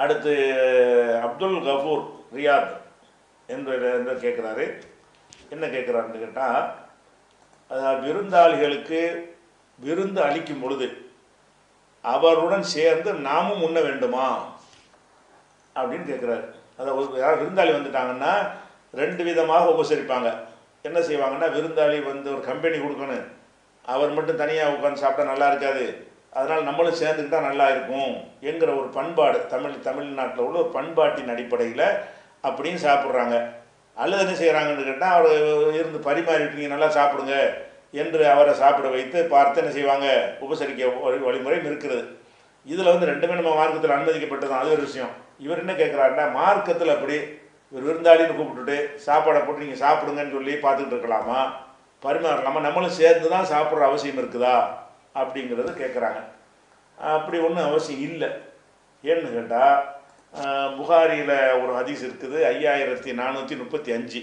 அடுத்து அப்துல் கஃபூர் ரியாத் என்று என்று கேட்குறாரு என்ன கேட்குறாருன்னு கேட்டால் அதாவது விருந்தாளிகளுக்கு விருந்து அளிக்கும் பொழுது அவருடன் சேர்ந்து நாமும் உண்ண வேண்டுமா அப்படின்னு கேட்குறாரு அதாவது யாராவது விருந்தாளி வந்துட்டாங்கன்னா ரெண்டு விதமாக உபசரிப்பாங்க என்ன செய்வாங்கன்னா விருந்தாளி வந்து ஒரு கம்பெனி கொடுக்கணும் அவர் மட்டும் தனியாக உட்காந்து சாப்பிட்டா நல்லா இருக்காது அதனால் நம்மளும் சேர்ந்துக்கிட்டா நல்லா இருக்கும் என்கிற ஒரு பண்பாடு தமிழ் தமிழ்நாட்டில் உள்ள ஒரு பண்பாட்டின் அடிப்படையில் அப்படியும் சாப்பிட்றாங்க அல்லது என்ன செய்கிறாங்கன்னு கேட்டால் அவர் இருந்து பரிமாறிட்டு நீங்கள் நல்லா சாப்பிடுங்க என்று அவரை சாப்பிட வைத்து பார்த்து என்ன செய்வாங்க உபசரிக்க வழி வழிமுறையும் இருக்கிறது இதில் வந்து ரெண்டுமே நம்ம மார்க்கத்தில் அனுமதிக்கப்பட்டது அது ஒரு விஷயம் இவர் என்ன கேட்குறாருன்னா மார்க்கத்தில் அப்படி இவர் விருந்தாளின்னு கூப்பிட்டுட்டு சாப்பாடை போட்டு நீங்கள் சாப்பிடுங்கன்னு சொல்லி பார்த்துக்கிட்டு இருக்கலாமா பரிமாறலாமா நம்மளும் சேர்ந்து தான் சாப்பிட்ற அவசியம் இருக்குதா அப்படிங்கிறது கேட்குறாங்க அப்படி ஒன்றும் அவசியம் இல்லை ஏன்னு கேட்டால் புகாரியில் ஒரு ஹதீஸ் இருக்குது ஐயாயிரத்தி நானூற்றி முப்பத்தி அஞ்சு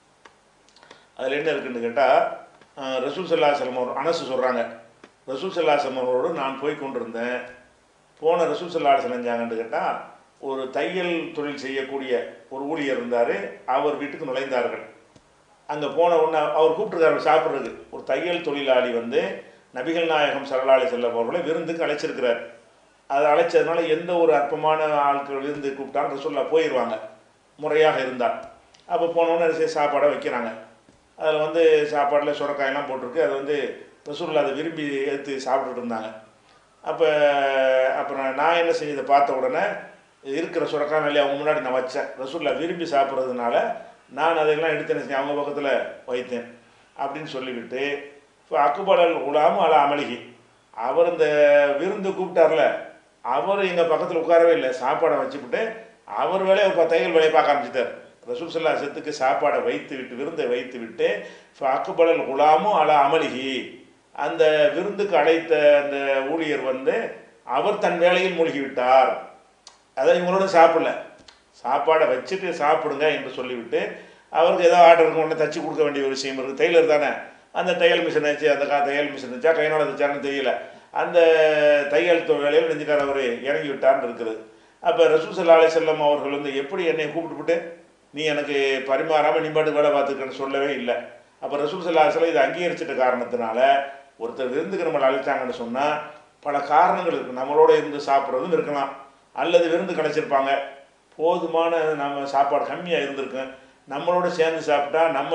அதில் என்ன இருக்குன்னு கேட்டால் ரசூல் சல்லா அவர் அனசு சொல்கிறாங்க ரசூல் சல்லா அவரோடு நான் போய் கொண்டிருந்தேன் போன ரசூல் சல்லா செஞ்சாங்கன்னு கேட்டால் ஒரு தையல் தொழில் செய்யக்கூடிய ஒரு ஊழியர் இருந்தார் அவர் வீட்டுக்கு நுழைந்தார்கள் அங்கே போன உடனே அவர் கூப்பிட்டுருக்காரு சாப்பிட்றதுக்கு ஒரு தையல் தொழிலாளி வந்து நபிகள் நாயகம் சரலாளி செல்லம் அவர்களை விருந்துக்கு அழைச்சிருக்கிறார் அதை அழைச்சதுனால எந்த ஒரு அற்பமான ஆட்கள் விருந்து கூப்பிட்டாலும் ரசூல்லா போயிடுவாங்க முறையாக இருந்தால் அப்போ போனோடனே சரி சாப்பாடை வைக்கிறாங்க அதில் வந்து சாப்பாடில் சுரக்காயெல்லாம் போட்டிருக்கு அது வந்து ரசூல்லா அதை விரும்பி எடுத்து சாப்பிட்டுட்டு இருந்தாங்க அப்போ அப்புறம் நான் என்ன செஞ்சதை பார்த்த உடனே இருக்கிற சுரக்காய் நல்லி அவங்க முன்னாடி நான் வச்சேன் ரசூல்லா விரும்பி சாப்பிட்றதுனால நான் அதையெல்லாம் எடுத்து என்ன செஞ்சேன் அவங்க பக்கத்தில் வைத்தேன் அப்படின்னு சொல்லிவிட்டு இப்போ அக்குபலல் உலாமும் அல அமளிகி அவர் இந்த விருந்து கூப்பிட்டார்ல அவர் எங்கள் பக்கத்தில் உட்காரவே இல்லை சாப்பாடை வச்சுவிட்டு அவர் வேலையை ஒரு தையல் வேலையை பார்க்க ஆரம்பிச்சிட்டார் ரசூல் சல்லா செத்துக்கு சாப்பாடை வைத்து விட்டு விருந்தை வைத்து விட்டு அக்குபலல் குலாமும் அல அமளிகி அந்த விருந்துக்கு அழைத்த அந்த ஊழியர் வந்து அவர் தன் வேலையில் மூழ்கி விட்டார் அதை இவங்களோட சாப்பிடல சாப்பாடை வச்சுட்டு சாப்பிடுங்க என்று சொல்லிவிட்டு அவருக்கு ஏதோ ஆர்டர் இருக்கும் உடனே தச்சு கொடுக்க வேண்டிய ஒரு விஷயம் இருக்குது டெய்லர் தானே அந்த தையல் மிஷின் வச்சு அந்த கா தையல் மிஷின் வச்சா கையினால் தைச்சான்னு தெரியல அந்த தையல் தொ- வேலையில் நெஞ்சுக்கார அவர் இறங்கி விட்டார்னு இருக்குது அப்போ ரசூல் சல்லா அலி செல்லம் அவர்கள் வந்து எப்படி என்னை கூப்பிட்டுவிட்டு நீ எனக்கு பரிமாறாமல் நீ பாட்டு வேலை பார்த்துக்கன்னு சொல்லவே இல்லை அப்போ ரசூல் சல்லா அலிஸ்லாம் இதை அங்கீகரிச்சிட்ட காரணத்தினால ஒருத்தர் விருந்துக்கு நம்மளை அழைச்சாங்கன்னு சொன்னால் பல காரணங்கள் இருக்குது நம்மளோட இருந்து சாப்பிட்றதும் இருக்கலாம் அல்லது விருந்து கிடச்சிருப்பாங்க போதுமான நம்ம சாப்பாடு கம்மியாக இருந்திருக்கும் நம்மளோட சேர்ந்து சாப்பிட்டா நம்ம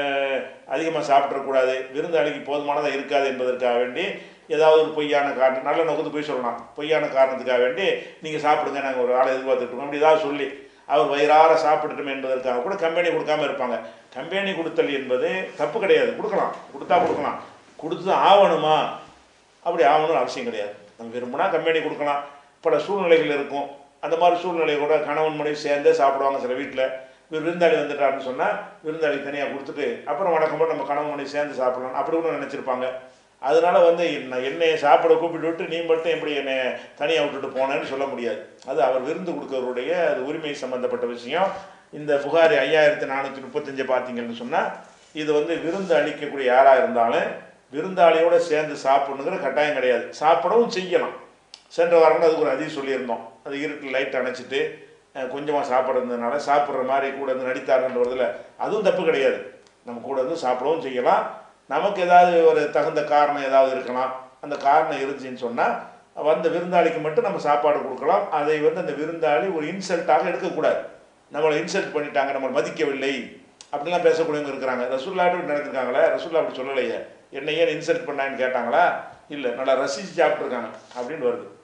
அதிகமாக சாப்பிட்றக்கூடாது விருந்தாளிக்கு போதுமானதாக இருக்காது என்பதற்காக வேண்டி ஏதாவது ஒரு பொய்யான காரணம் நல்ல நோக்கத்து போய் சொல்லலாம் பொய்யான காரணத்துக்காக வேண்டி நீங்கள் சாப்பிடுங்க நாங்கள் ஒரு ஆளை எதிர்பார்த்துட்டு இருக்கோம் அப்படி ஏதாவது சொல்லி அவர் வயிறார சாப்பிட்டுட்டோம் என்பதற்காக கூட கம்பெனி கொடுக்காம இருப்பாங்க கம்பெனி கொடுத்தல் என்பது தப்பு கிடையாது கொடுக்கலாம் கொடுத்தா கொடுக்கலாம் கொடுத்து தான் ஆகணுமா அப்படி ஆகணும்னு அவசியம் கிடையாது நம்ம விரும்பினா கம்பெனி கொடுக்கலாம் பல சூழ்நிலைகள் இருக்கும் அந்த மாதிரி சூழ்நிலை கூட கணவன் மனைவி சேர்ந்தே சாப்பிடுவாங்க சில வீட்டில் விருந்தாளி வந்துட்டாருன்னு சொன்னால் விருந்தாளி தனியாக கொடுத்துட்டு அப்புறம் வழக்கம் போல நம்ம கணவன் மனைவி சேர்ந்து சாப்பிடலாம் அப்படி கூட நினச்சிருப்பாங்க அதனால வந்து என்ன என்னை சாப்பிட கூப்பிட்டு விட்டு நீ மட்டும் எப்படி என்னை தனியாக விட்டுட்டு போனேன்னு சொல்ல முடியாது அது அவர் விருந்து கொடுக்கறவருடைய அது உரிமை சம்பந்தப்பட்ட விஷயம் இந்த புகாரி ஐயாயிரத்தி நானூற்றி முப்பத்தஞ்சு பார்த்தீங்கன்னு சொன்னால் இது வந்து விருந்து அளிக்கக்கூடிய யாராக இருந்தாலும் விருந்தாளியோட சேர்ந்து சாப்பிடணுங்கிற கட்டாயம் கிடையாது சாப்பிடவும் செய்யலாம் சென்ற வாரம் அதுக்கு ஒரு அதிகம் சொல்லியிருந்தோம் அது இருட்டில் லைட் அணைச்சிட்டு கொஞ்சமாக சாப்பிட்றதுனால சாப்பிட்ற மாதிரி கூட வந்து நடித்தாருன்றதுல அதுவும் தப்பு கிடையாது நம்ம கூட வந்து சாப்பிடவும் செய்யலாம் நமக்கு ஏதாவது ஒரு தகுந்த காரணம் ஏதாவது இருக்கலாம் அந்த காரணம் இருந்துச்சுன்னு சொன்னால் வந்த விருந்தாளிக்கு மட்டும் நம்ம சாப்பாடு கொடுக்கலாம் அதை வந்து அந்த விருந்தாளி ஒரு இன்சல்ட்டாக எடுக்கக்கூடாது நம்மளை இன்சல்ட் பண்ணிட்டாங்க நம்மளை மதிக்கவில்லை அப்படிலாம் பேசக்கூடியவங்க இருக்கிறாங்க ரசுல்லாட்டு நடந்திருக்காங்களே ரசுல்லா அப்படி சொல்லலையே என்னை ஏன் இன்சல்ட் பண்ணான்னு கேட்டாங்களா இல்லை நல்லா ரசித்து சாப்பிட்ருக்காங்க அப்படின்னு வருது